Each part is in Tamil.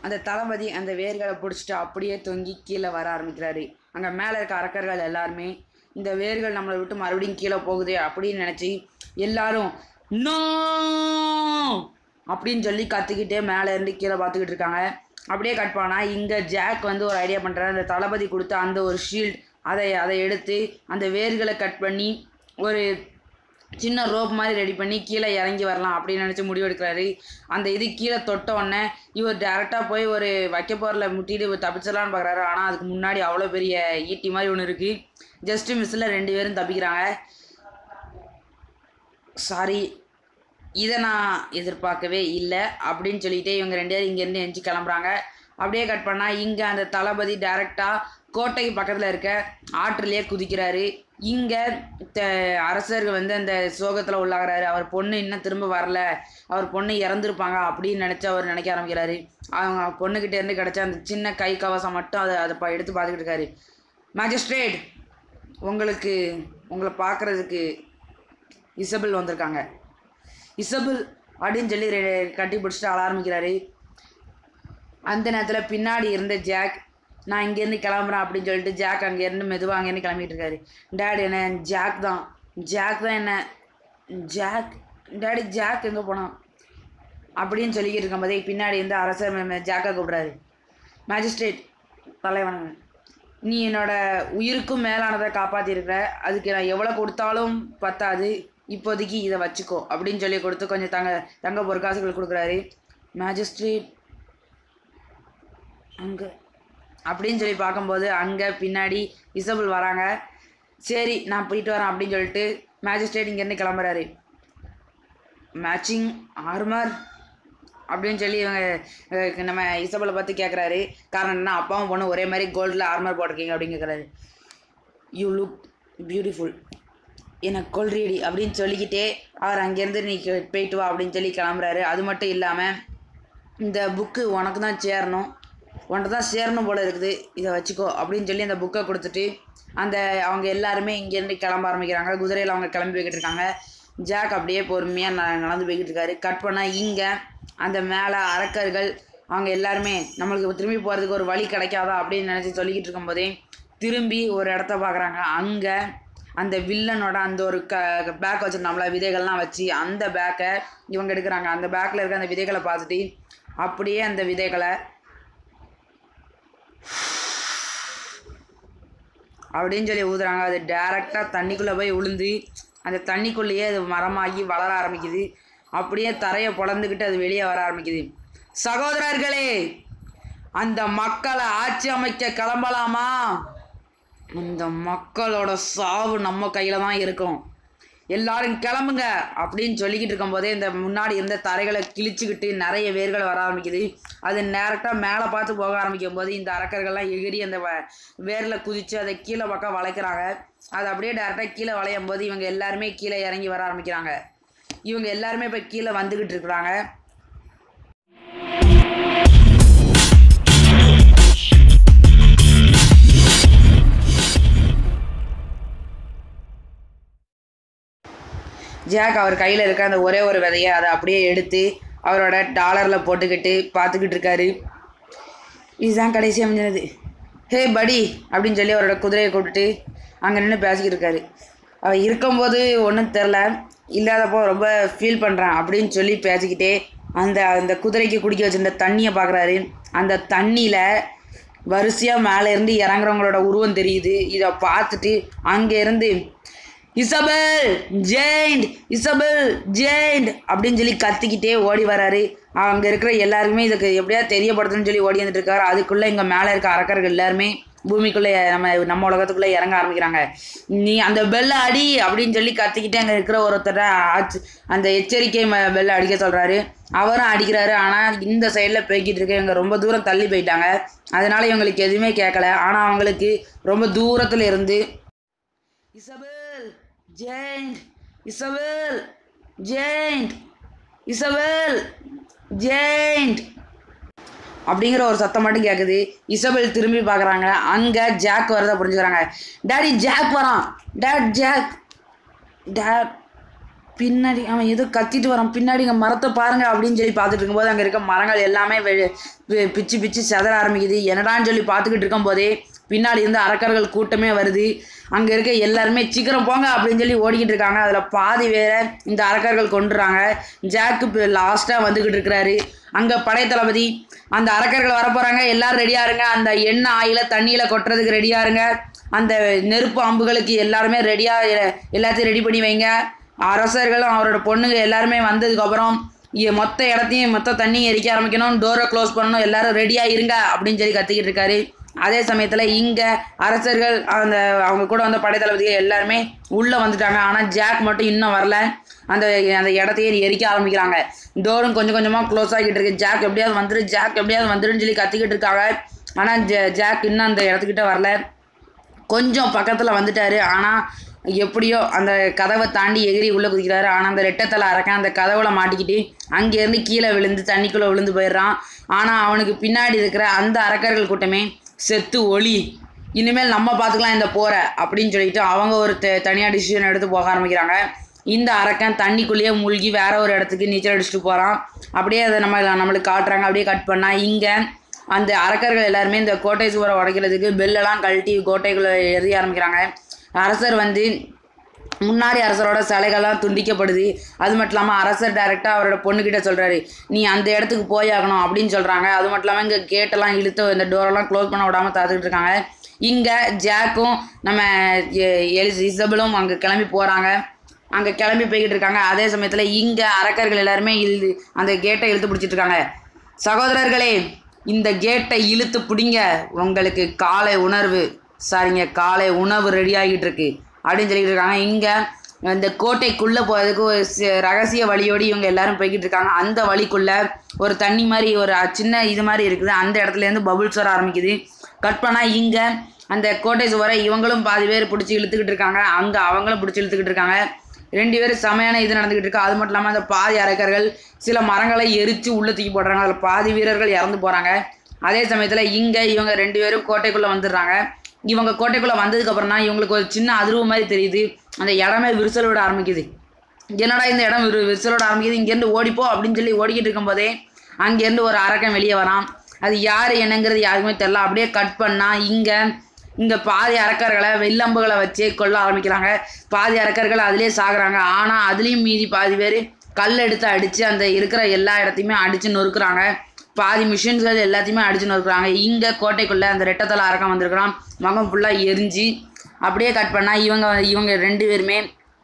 அந்த தளபதி அந்த வேர்களை பிடிச்சிட்டு அப்படியே தொங்கி கீழே வர ஆரம்பிக்கிறாரு அங்கே மேலே இருக்க அரக்கர்கள் எல்லாருமே இந்த வேர்கள் நம்மளை விட்டு மறுபடியும் கீழே போகுது அப்படின்னு நினச்சி எல்லாரும் நோ அப்படின்னு சொல்லி கத்திக்கிட்டே மேலே இருந்து கீழே பார்த்துக்கிட்டு இருக்காங்க அப்படியே கட் பண்ணா இங்கே ஜாக் வந்து ஒரு ஐடியா பண்ணுறாரு அந்த தளபதி கொடுத்த அந்த ஒரு ஷீல்ட் அதை அதை எடுத்து அந்த வேர்களை கட் பண்ணி ஒரு சின்ன ரோப் மாதிரி ரெடி பண்ணி கீழே இறங்கி வரலாம் அப்படின்னு நினச்சி முடிவெடுக்கிறாரு அந்த இது கீழே தொட்ட உடனே இவர் டேரெக்டாக போய் ஒரு வைக்க போரில் முட்டிட்டு இவர் தப்பிச்சிடலான்னு பார்க்குறாரு ஆனால் அதுக்கு முன்னாடி அவ்வளோ பெரிய ஈட்டி மாதிரி ஒன்று இருக்குது ஜஸ்ட்டு மிஸ்ஸில் ரெண்டு பேரும் தப்பிக்கிறாங்க சாரி இதை நான் எதிர்பார்க்கவே இல்லை அப்படின்னு சொல்லிட்டு இவங்க ரெண்டு பேரும் இங்கேருந்து எஞ்சி கிளம்புறாங்க அப்படியே கட் பண்ணால் இங்கே அந்த தளபதி டைரெக்டாக கோட்டைக்கு பக்கத்தில் இருக்க ஆற்றிலேயே குதிக்கிறாரு இங்கே த அரசர்கள் வந்து அந்த சோகத்தில் உள்ளாகிறாரு அவர் பொண்ணு இன்னும் திரும்ப வரல அவர் பொண்ணு இறந்துருப்பாங்க அப்படின்னு நினச்சி அவர் நினைக்க ஆரம்பிக்கிறாரு அவங்க பொண்ணுக்கிட்ட இருந்து கிடச்ச அந்த சின்ன கை கவசம் மட்டும் அதை அதை ப- எடுத்து பார்த்துக்கிட்டு இருக்காரு மேஜிஸ்ட்ரேட் உங்களுக்கு உங்களை பார்க்குறதுக்கு இசபெல் வந்திருக்காங்க இசபெல் அப்படின்னு சொல்லி ரெ- கட்டி பிடிச்சிட்டு அழ ஆரம்பிக்கிறாரு அந்த நேரத்தில் பின்னாடி இருந்த ஜாக் நான் இங்கேருந்து கிளம்புறேன் அப்படின்னு சொல்லிட்டு ஜாக் அங்கேருந்து மெதுவாக அங்கேருந்து கிளம்பிட்டு இருக்காரு டேடி என்ன ஜாக் தான் ஜாக் தான் என்ன ஜாக் டேடி ஜாக் எங்கே போனான் அப்படின்னு சொல்லிக்கிட்டு இருக்கும்போதே பின்னாடி இருந்து அரசர் ம- ம- ஜாக்கை கூப்பிட்றாரு மேஜிஸ்ட்ரேட் தலைவன் நீ என்னோட உயிருக்கும் மேலானதை காப்பாற்றிருக்கிற அதுக்கு நான் எவ்வளோ கொடுத்தாலும் பத்தாது இப்போதைக்கு இதை வச்சுக்கோ அப்படின்னு சொல்லி கொடுத்து கொஞ்சம் தங்க தங்க பொற்காசுகள் கொடுக்குறாரு மேஜிஸ்ட்ரேட் அங்கே அப்படின்னு சொல்லி பார்க்கும்போது அங்கே பின்னாடி இசபுல் வராங்க சரி நான் போயிட்டு வரேன் அப்படின்னு சொல்லிட்டு மேஜிஸ்ட்ரேட் இங்கேருந்து கிளம்புறாரு மேட்சிங் ஆர்மர் அப்படின்னு சொல்லி இவங்க அஹ், நம்ம இசபலை பார்த்து கேட்குறாரு காரணம் என்ன அப்பாவும் பொண்ணு ஒரே மாதிரி கோல்டில் ஆர்மர் போட்டிருக்கீங்க அப்படின்னு கேட்குறாரு யூ லுக் பியூட்டிஃபுல் எனக்கு கொல்றியடி அப்படின்னு சொல்லிக்கிட்டே அவர் அங்கேருந்து நீ கே- போயிட்டு வா அப்படின்னு சொல்லி கிளம்புறாரு அது மட்டும் இல்லாமல் இந்த புக்கு உனக்கு தான் சேரணும் உன்கிட்ட தான் சேரணும் போல இருக்குது இதை வச்சுக்கோ அப்படின்னு சொல்லி அந்த புக்கை கொடுத்துட்டு அந்த அவங்க எல்லாருமே இங்கேருந்து கிளம்ப ஆரம்பிக்கிறாங்க குதிரையில் அவங்க கிளம்பி போய்கிட்டு இருக்காங்க ஜாக் அப்படியே பொறுமையாக ந நடந்து போய்கிட்டு இருக்காரு கட் பண்ணால் இங்கே அந்த மேலே அரக்கர்கள் அவங்க எல்லாருமே நம்மளுக்கு திரும்பி போகிறதுக்கு ஒரு வழி கிடைக்காதா அப்படின்னு நினச்சி சொல்லிக்கிட்டு இருக்கும்போதே திரும்பி ஒரு இடத்த பார்க்குறாங்க அங்கே அந்த வில்லனோட அந்த ஒரு க பேக் வச்சுருந்தோம்ல விதைகள்லாம் வச்சு அந்த பேக்கை இவங்க எடுக்கிறாங்க அந்த பேக்கில் இருக்க அந்த விதைகளை பார்த்துட்டு அப்படியே அந்த விதைகளை அப்படின்னு சொல்லி ஊதுறாங்க அது டேரெக்டாக தண்ணிக்குள்ளே போய் விழுந்து அந்த தண்ணிக்குள்ளேயே அது மரமாகி வளர ஆரம்பிக்குது அப்படியே தரையை பொழந்துக்கிட்டு அது வெளியே வர ஆரம்பிக்குது சகோதரர்களே அந்த மக்களை ஆட்சி அமைக்க கிளம்பலாமா அந்த மக்களோட சாவு நம்ம கையில் தான் இருக்கும் எல்லாரும் கிளம்புங்க அப்படின்னு சொல்லிக்கிட்டு இருக்கும்போதே இந்த முன்னாடி இருந்த தரைகளை கிழிச்சுக்கிட்டு நிறைய வேர்கள் வர ஆரம்பிக்குது அது டேரெக்டாக மேலே பார்த்து போக ஆரம்பிக்கும் போது இந்த அரக்கர்கள்லாம் எகிரி அந்த வ- வேரில் குதித்து அதை கீழே பக்கம் வளைக்கிறாங்க அது அப்படியே டேரெக்டாக கீழே வளையும் போது இவங்க எல்லாருமே கீழே இறங்கி வர ஆரம்பிக்கிறாங்க இவங்க எல்லாருமே இப்போ கீழே வந்துக்கிட்டு இருக்கிறாங்க ஜாக் அவர் கையில் இருக்க அந்த ஒரே ஒரு விதையை அதை அப்படியே எடுத்து அவரோட டாலரில் போட்டுக்கிட்டு பார்த்துக்கிட்டு இருக்காரு இதுதான் கடைசி அமைஞ்சது ஹே படி அப்படின்னு சொல்லி அவரோட குதிரையை கூப்பிட்டுட்டு அங்கே நின்று பேசிக்கிட்டு இருக்காரு அவர் இருக்கும்போது ஒன்றும் தெரில இல்லாதப்போ ரொம்ப ஃபீல் பண்ணுறேன் அப்படின்னு சொல்லி பேசிக்கிட்டே அந்த அந்த குதிரைக்கு குடிக்க வச்சிருந்த தண்ணியை பார்க்குறாரு அந்த தண்ணியில் வரிசையாக மேலே இருந்து இறங்குறவங்களோட உருவம் தெரியுது இதை பார்த்துட்டு அங்கேருந்து இசபெல் ஜெயிண்ட் இசபெல் ஜெயிண்ட் அப்படின்னு சொல்லி கத்திக்கிட்டே ஓடி வராரு அங்கே இருக்கிற எல்லாருக்குமே இதுக்கு எப்படியாவது தெரியப்படுத்தணும்னு சொல்லி ஓடி வந்துட்டு இருக்காரு அதுக்குள்ளே இங்கே மேலே இருக்க அரக்கர்கள் எல்லாருமே பூமிக்குள்ளே நம்ம நம்ம உலகத்துக்குள்ளே இறங்க ஆரம்பிக்கிறாங்க நீ அந்த பெல்லை அடி அப்படின்னு சொல்லி கத்திக்கிட்டே அங்கே இருக்கிற ஒருத்தர ஆச்சு அந்த எச்சரிக்கை ம- பெல்லை அடிக்க சொல்கிறாரு அவரும் அடிக்கிறாரு ஆனால் இந்த சைடில் போய்கிட்டு இருக்கு இவங்க ரொம்ப தூரம் தள்ளி போயிட்டாங்க அதனால இவங்களுக்கு எதுவுமே கேட்கல ஆனால் அவங்களுக்கு ரொம்ப தூரத்தில் இருந்து Isabel giant Isabel giant Isabel giant அப்படிங்கிற ஒரு சத்தம் மட்டும் கேட்குது இசபெல் திரும்பி பார்க்குறாங்க அங்கே ஜாக் வரதை புரிஞ்சுக்கிறாங்க டேடி ஜாக் வரான் டேட் ஜாக் டேட் பின்னாடி அவன் ஏதோ கத்திட்டு வரான் பின்னாடி இங்கே மரத்தை பாருங்க அப்படின்னு சொல்லி பார்த்துட்டு இருக்கும்போது அங்கே இருக்க மரங்கள் எல்லாமே வெ- வெ- பிச்சு பிச்சு செதற ஆரம்பிக்குது என்னடான்னு சொல்லி பார்த்துக்கிட்டு இருக்கும்போதே பின்னாடி இருந்து அரக்கர்கள் கூட்டமே வருது அங்கே இருக்க எல்லாருமே சீக்கிரம் போங்க அப்படின்னு சொல்லி ஓடிக்கிட்டு இருக்காங்க அதில் பாதி வேற இந்த அரக்கர்கள் கொண்டுறாங்க ஜாக்கு இப்போ லாஸ்ட்டாக வந்துக்கிட்டு இருக்கிறாரு அங்கே படை தளபதி அந்த அரக்கர்கள் வரப்போகிறாங்க எல்லாரும் ரெடியாக இருங்க அந்த எண்ணெய் ஆயில தண்ணியில் கொட்டுறதுக்கு ரெடியாக இருங்க அந்த நெருப்பு அம்புகளுக்கு எல்லாருமே ரெடியாக எல்லாத்தையும் ரெடி பண்ணி வைங்க அரசர்களும் அவரோட பொண்ணுங்க எல்லாருமே வந்ததுக்கப்புறம் இ- மொத்த இடத்தையும் மொத்த தண்ணியும் எரிக்க ஆரம்பிக்கணும் டோரை க்ளோஸ் பண்ணணும் எல்லாரும் ரெடியாக இருங்க அப்படின்னு சொல்லி கத்திக்கிட்டு இருக்காரு அதே சமயத்தில் இங்கே அரசர்கள் அந்த அவங்க கூட வந்த படைத்தளபதிகள் எல்லாருமே உள்ளே வந்துட்டாங்க ஆனால் ஜாக் மட்டும் இன்னும் வரல அந்த அந்த இடத்தையே எரிக்க ஆரம்பிக்கிறாங்க டோரும் கொஞ்சம் கொஞ்சமாக க்ளோஸ் ஆகிட்டு இருக்கு ஜாக் எப்படியாவது வந்துரு ஜாக் எப்படியாவது வந்துருன்னு சொல்லி கத்திக்கிட்டு இருக்காங்க ஆனால் ஜாக் இன்னும் அந்த இடத்துக்கிட்ட வரல கொஞ்சம் பக்கத்தில் வந்துட்டாரு ஆனால் எப்படியோ அந்த கதவை தாண்டி எகிரி உள்ளே குதிக்கிறாரு ஆனால் அந்த ரெட்டத்தலை அரக்கன் அந்த கதவுல மாட்டிக்கிட்டு அங்கேருந்து கீழே விழுந்து தண்ணிக்குள்ளே விழுந்து போயிடுறான் ஆனால் அவனுக்கு பின்னாடி இருக்கிற அந்த அரக்கர்கள் கூட்டமே செத்து ஒளி இனிமேல் நம்ம பார்த்துக்கலாம் இந்த போரை அப்படின்னு சொல்லிட்டு அவங்க ஒரு த தனியாக டிசிஷன் எடுத்து போக ஆரம்பிக்கிறாங்க இந்த அரக்கன் தண்ணிக்குள்ளேயே மூழ்கி வேற ஒரு இடத்துக்கு நீச்சல் அடிச்சுட்டு போகிறான் அப்படியே அதை நம்ம நம்மளுக்கு காட்டுறாங்க அப்படியே கட் பண்ணால் இங்கே அந்த அரக்கர்கள் எல்லாருமே இந்த கோட்டை சுவரை உடைக்கிறதுக்கு பெல்லெல்லாம் கழட்டி கோட்டைக்குள்ளே எறிய ஆரம்பிக்கிறாங்க அரசர் வந்து முன்னாடி அரசரோட சிலைகள்லாம் துண்டிக்கப்படுது அது மட்டும் இல்லாமல் அரசர் டைரெக்டாக அவரோட பொண்ணுக்கிட்ட சொல்கிறாரு நீ அந்த இடத்துக்கு போயாகணும் அப்படின்னு சொல்கிறாங்க அது மட்டும் இல்லாமல் இங்கே கேட்டெல்லாம் இழுத்து இந்த டோரெல்லாம் க்ளோஸ் பண்ண விடாமல் தடுத்துக்கிட்டு இருக்காங்க இங்கே ஜாக்கும் நம்ம எ- எலிஸ் இசபலும் அங்கே கிளம்பி போகிறாங்க அங்கே கிளம்பி போய்கிட்டு இருக்காங்க அதே சமயத்தில் இங்கே அரக்கர்கள் எல்லாருமே இழு அந்த கேட்டை இழுத்து பிடிச்சிட்டு இருக்காங்க சகோதரர்களே இந்த கேட்டை இழுத்து பிடிங்க உங்களுக்கு காலை உணர்வு சாரிங்க காலை உணவு ரெடி ஆகிட்டு இருக்கு அப்படின்னு சொல்லிட்டு இருக்காங்க இங்கே இந்த கோட்டைக்குள்ளே போகிறதுக்கு ஒரு சி- ரகசிய வழியோடு இவங்க எல்லாரும் போய்கிட்டு இருக்காங்க அந்த வழிக்குள்ளே ஒரு தண்ணி மாதிரி ஒரு அ- சின்ன இது மாதிரி இருக்குது அந்த இடத்துலேருந்து பபுள்ஸ் வர ஆரம்பிக்குது கட் பண்ணால் இங்கே அந்த கோட்டை சுவரை இவங்களும் பாதி பேர் பிடிச்சி இழுத்துக்கிட்டு இருக்காங்க அங்கே அவங்களும் பிடிச்சி இழுத்துக்கிட்டு இருக்காங்க ரெண்டு பேரும் செமையான இது நடந்துக்கிட்டு இருக்கு அது மட்டும் இல்லாமல் அந்த பாதி அரக்கர்கள் சில மரங்களை எரித்து உள்ளே தூக்கி போடுறாங்க அதில் பாதி வீரர்கள் இறந்து போகிறாங்க அதே சமயத்தில் இங்கே இவங்க ரெண்டு பேரும் கோட்டைக்குள்ளே வந்துடுறாங்க இவங்க கோட்டைக்குள்ளே வந்ததுக்கப்புறம் தான் இவங்களுக்கு ஒரு சின்ன அதிர்வு மாதிரி தெரியுது அந்த இடமே விரிசல் விட ஆரம்பிக்குது என்னடா இந்த இடம் விரு விரிசலோட ஆரம்பிக்குது இங்கேருந்து ஓடிப்போ அப்படின்னு சொல்லி ஓடிக்கிட்டு இருக்கும்போதே அங்கேருந்து ஒரு அரக்கன் வெளியே வரான் அது யார் என்னங்கிறது யாருக்குமே தெரில அப்படியே கட் பண்ணால் இங்கே இங்கே பாதி அரக்கர்களை வெள்ளம்புகளை வச்சே கொல்ல ஆரம்பிக்கிறாங்க பாதி அரக்கர்கள் அதிலே சாகுறாங்க ஆனால் அதுலேயும் மீதி பாதி பேர் கல் எடுத்து அடித்து அந்த இருக்கிற எல்லா இடத்தையுமே அடித்து நொறுக்குறாங்க பாதி மிஷின்ஸ்கள் எல்லாத்தையுமே அடிச்சு நொறுக்குறாங்க இங்கே கோட்டைக்குள்ளே அந்த ரெட்டத்தலை அரக்கம் வந்திருக்கிறான் மகம் ஃபுல்லாக எரிஞ்சு அப்படியே கட் பண்ணால் இவங்க இவங்க ரெண்டு பேருமே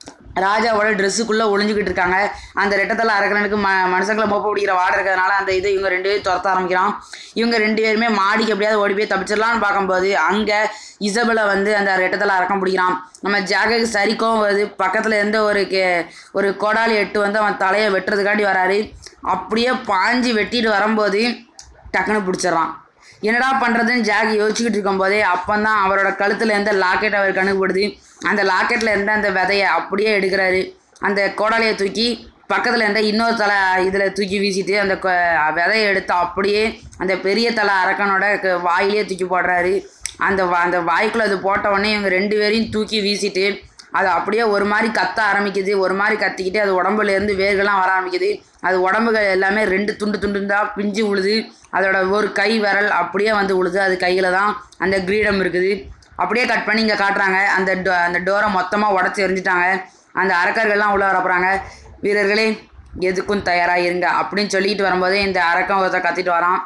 ராஜாவோட ட்ரெஸ்ஸுக்குள்ளே ஒளிஞ்சுக்கிட்டு இருக்காங்க அந்த ரெட்டத்தலை அரக்கனுக்கு ம மனுஷங்களை மோப்ப பிடிக்கிற வாடை இருக்கிறதுனால அந்த இதை இவங்க ரெண்டு பேரும் துரத்த ஆரம்பிக்கிறான் இவங்க ரெண்டு பேருமே மாடிக்கு எப்படியாவது ஓடி போய் தப்பிச்சிடலான்னு பார்க்கும்போது அங்கே இசபெலை வந்து அந்த ரெட்டத்தலை அரக்கம் பிடிக்கிறான் நம்ம ஜாகக்கு சரிக்கும் வருது பக்கத்தில் இருந்து ஒரு கே ஒரு கோடாலி எட்டு வந்து அவன் தலையை வெட்டுறதுக்காண்டி வராரு அப்படியே பாஞ்சு வெட்டிட்டு வரும்போது டக்குன்னு பிடிச்சிடறான் என்னடா பண்ணுறதுன்னு ஜாக் யோசிச்சுக்கிட்டு இருக்கும்போதே அப்போ தான் அவரோட கழுத்தில் இருந்த லாக்கெட் அவர் கணக்குப்படுது அந்த லாக்கெட்டில் இருந்த அந்த விதையை அப்படியே எடுக்கிறாரு அந்த கோடாலியை தூக்கி பக்கத்தில் இருந்த இன்னொரு தலை இதில் தூக்கி வீசிட்டு அந்த கொ- விதையை எடுத்து அப்படியே அந்த பெரிய தலை அரக்கனோட க- வாயிலே தூக்கி போடுறாரு அந்த வா- அந்த வாய்க்குள்ளே அது போட்ட உடனே இவங்க ரெண்டு பேரையும் தூக்கி வீசிட்டு அது அப்படியே ஒரு மாதிரி கத்த ஆரம்பிக்குது ஒரு மாதிரி கத்திக்கிட்டு அது உடம்புல இருந்து வேர்கள்லாம் வர ஆரம்பிக்குது அது உடம்புகள் எல்லாமே ரெண்டு துண்டு துண்டுந்தா பிஞ்சு உழுது அதோட ஒரு கை விரல் அப்படியே வந்து உழுது அது கையில் தான் அந்த கிரீடம் இருக்குது அப்படியே கட் பண்ணி இங்கே காட்டுறாங்க அந்த டோ அந்த டோரை மொத்தமாக உடச்சி எரிஞ்சிட்டாங்க அந்த அரக்கர்கள்லாம் உள்ளே வர போகிறாங்க வீரர்களே எதுக்கும் தயாராக இருங்க அப்படின்னு சொல்லிட்டு வரும்போதே இந்த அரக்கன் ஒருத்தன் கத்திட்டு வரான்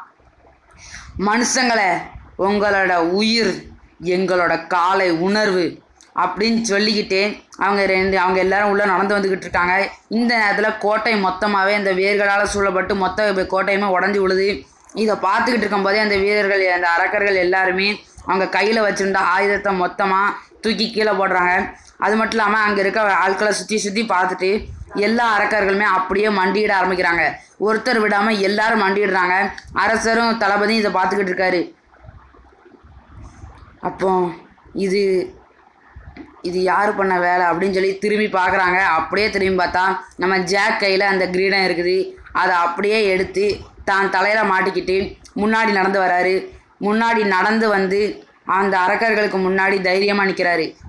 மனுஷங்களே உங்களோட உயிர் எங்களோட காலை உணர்வு அப்படின்னு சொல்லிக்கிட்டே அவங்க ரெண்டு அவங்க எல்லாரும் உள்ளே நடந்து வந்துக்கிட்டு இருக்காங்க இந்த நேரத்தில் கோட்டை மொத்தமாகவே அந்த வேர்களால் சூழப்பட்டு மொத்த கோட்டையுமே உடஞ்சி விழுது இதை பார்த்துக்கிட்டு இருக்கும்போதே அந்த வீரர்கள் அந்த அரக்கர்கள் எல்லாருமே அவங்க கையில் வச்சுருந்த ஆயுதத்தை மொத்தமாக தூக்கி கீழே போடுறாங்க அது மட்டும் இல்லாமல் அங்கே இருக்க ஆட்களை சுற்றி சுற்றி பார்த்துட்டு எல்லா அரக்கர்களுமே அப்படியே மண்டியிட ஆரம்பிக்கிறாங்க ஒருத்தர் விடாமல் எல்லாரும் மண்டிடுறாங்க அரசரும் தளபதியும் இதை பார்த்துக்கிட்டு இருக்காரு அப்போ இது இது யார் பண்ண வேலை அப்படின்னு சொல்லி திரும்பி பார்க்குறாங்க அப்படியே திரும்பி பார்த்தா நம்ம ஜாக் கையில் அந்த கிரீடம் இருக்குது அதை அப்படியே எடுத்து தான் தலையில் மாட்டிக்கிட்டு முன்னாடி நடந்து வராரு முன்னாடி நடந்து வந்து அந்த அரக்கர்களுக்கு முன்னாடி தைரியமாக நிற்கிறாரு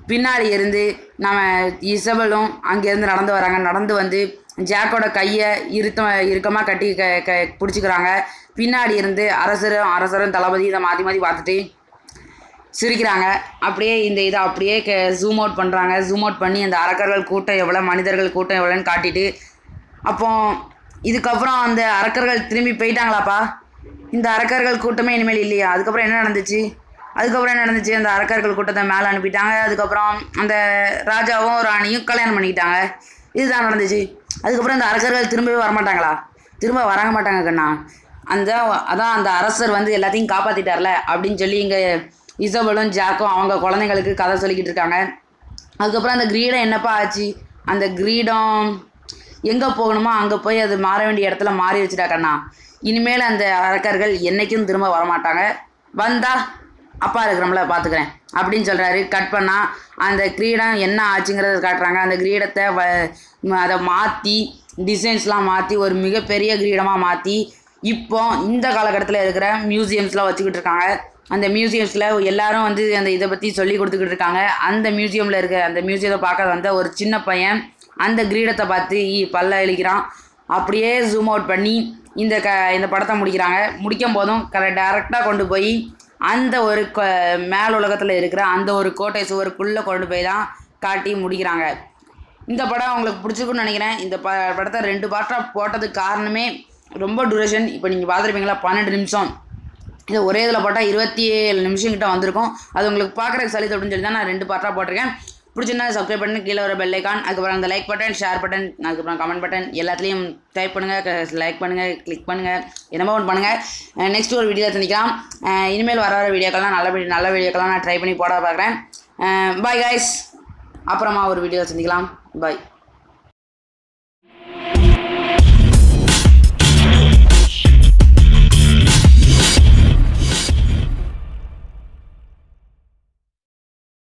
பின்னாடி இருந்து நம்ம இசபலும் அங்கேருந்து நடந்து வராங்க நடந்து வந்து ஜாக்கோட கையை இருத்த இறுக்கமாக கட்டி க க பிடிச்சிக்கிறாங்க பின்னாடி இருந்து அரசரும் அரசரும் தளபதி இதை மாற்றி மாற்றி பார்த்துட்டு சிரிக்கிறாங்க அப்படியே இந்த இதை அப்படியே க ஜூம் அவுட் பண்ணுறாங்க ஜூம் அவுட் பண்ணி அந்த அரக்கர்கள் கூட்டம் எவ்வளோ மனிதர்கள் கூட்டம் எவ்வளோன்னு காட்டிட்டு அப்போ இதுக்கப்புறம் அந்த அரக்கர்கள் திரும்பி போயிட்டாங்களாப்பா இந்த அரக்கர்கள் கூட்டமே இனிமேல் இல்லையா அதுக்கப்புறம் என்ன நடந்துச்சு அதுக்கப்புறம் என்ன நடந்துச்சு அந்த அரக்கர்கள் கூட்டத்தை மேலே அனுப்பிட்டாங்க அதுக்கப்புறம் அந்த ராஜாவும் ராணியும் கல்யாணம் பண்ணிக்கிட்டாங்க இதுதான் நடந்துச்சு அதுக்கப்புறம் இந்த அரக்கர்கள் திரும்பவே வரமாட்டாங்களா திரும்ப வரங்க மாட்டாங்க கண்ணா அந்த அதான் அந்த அரசர் வந்து எல்லாத்தையும் காப்பாற்றிட்டார்ல அப்படின்னு சொல்லி இங்கே இசபலும் ஜாக்கும் அவங்க குழந்தைங்களுக்கு கதை சொல்லிக்கிட்டு இருக்காங்க அதுக்கப்புறம் அந்த கிரீடம் என்னப்பா ஆச்சு அந்த கிரீடம் எங்கே போகணுமோ அங்கே போய் அது மாற வேண்டிய இடத்துல மாறிடுச்சுடா கண்ணா இனிமேல் அந்த அரக்கர்கள் என்றைக்கும் திரும்ப வரமாட்டாங்க வந்தா அப்பா இருக்கிறோம்ல பார்த்துக்கிறேன் அப்படின்னு சொல்கிறாரு கட் பண்ணால் அந்த கிரீடம் என்ன ஆச்சுங்கிறத காட்டுறாங்க அந்த கிரீடத்தை வ ம- அதை மாற்றி டிசைன்ஸ்லாம் மாற்றி ஒரு மிகப்பெரிய கிரீடமாக மாற்றி இப்போ இந்த காலகட்டத்தில் இருக்கிற மியூசியம்ஸ்லாம் வச்சுக்கிட்டு இருக்காங்க அந்த மியூசியம்ஸில் எல்லாரும் வந்து அந்த இதை பற்றி சொல்லி கொடுத்துக்கிட்டு இருக்காங்க அந்த மியூசியமில் இருக்க அந்த மியூசியத்தை பார்க்க வந்த ஒரு சின்ன பையன் அந்த கிரீடத்தை பார்த்து ஈ பல்ல இழிக்கிறான் அப்படியே ஜூம் அவுட் பண்ணி இந்த க இந்த படத்தை முடிக்கிறாங்க முடிக்கும் போதும் கர டேரெக்டாக கொண்டு போய் அந்த ஒரு க மேல் உலகத்தில் இருக்கிற அந்த ஒரு கோட்டை சுவருக்குள்ளே கொண்டு போய் தான் காட்டி முடிக்கிறாங்க இந்த படம் உங்களுக்கு பிடிச்சிருக்குன்னு நினைக்கிறேன் இந்த ப படத்தை ரெண்டு பார்ட்டாக போட்டதுக்கு காரணமே ரொம்ப டூரேஷன் இப்போ நீங்கள் பார்த்துருப்பீங்களா பன்னெண்டு நிமிஷம் இது ஒரே இதில் போட்டால் இருபத்தி ஏழு நிமிஷம் கிட்ட வந்திருக்கும் அது உங்களுக்கு பார்க்குறதுக்கு சளி அப்படின்னு சொல்லி தான் நான் ரெண்டு பார்ட்டாக போட்டிருக்கேன் பிடிச்சிருந்தா சப்ஸ்கிரைப் பண்ணி கீழே ஒரு பெல் ஐக்கான் அதுக்கப்புறம் அந்த லைக் பட்டன் ஷேர் பட்டன் அதுக்கப்புறம் கமெண்ட் பட்டன் எல்லாத்துலேயும் டைப் பண்ணுங்கள் லைக் பண்ணுங்கள் கிளிக் பண்ணுங்கள் என்னமோ ஒன்று பண்ணுங்கள் நெக்ஸ்ட் ஒரு வீடியோ சந்திக்கலாம் அஹ் இனிமேல் வர வர வீடியோக்கெல்லாம் நல்ல வீடியோ நல்ல வீடியோக்கெல்லாம் நான் ட்ரை பண்ணி போட பார்க்குறேன் பாய் guys அப்புறமா ஒரு வீடியோ சந்திக்கலாம் பாய்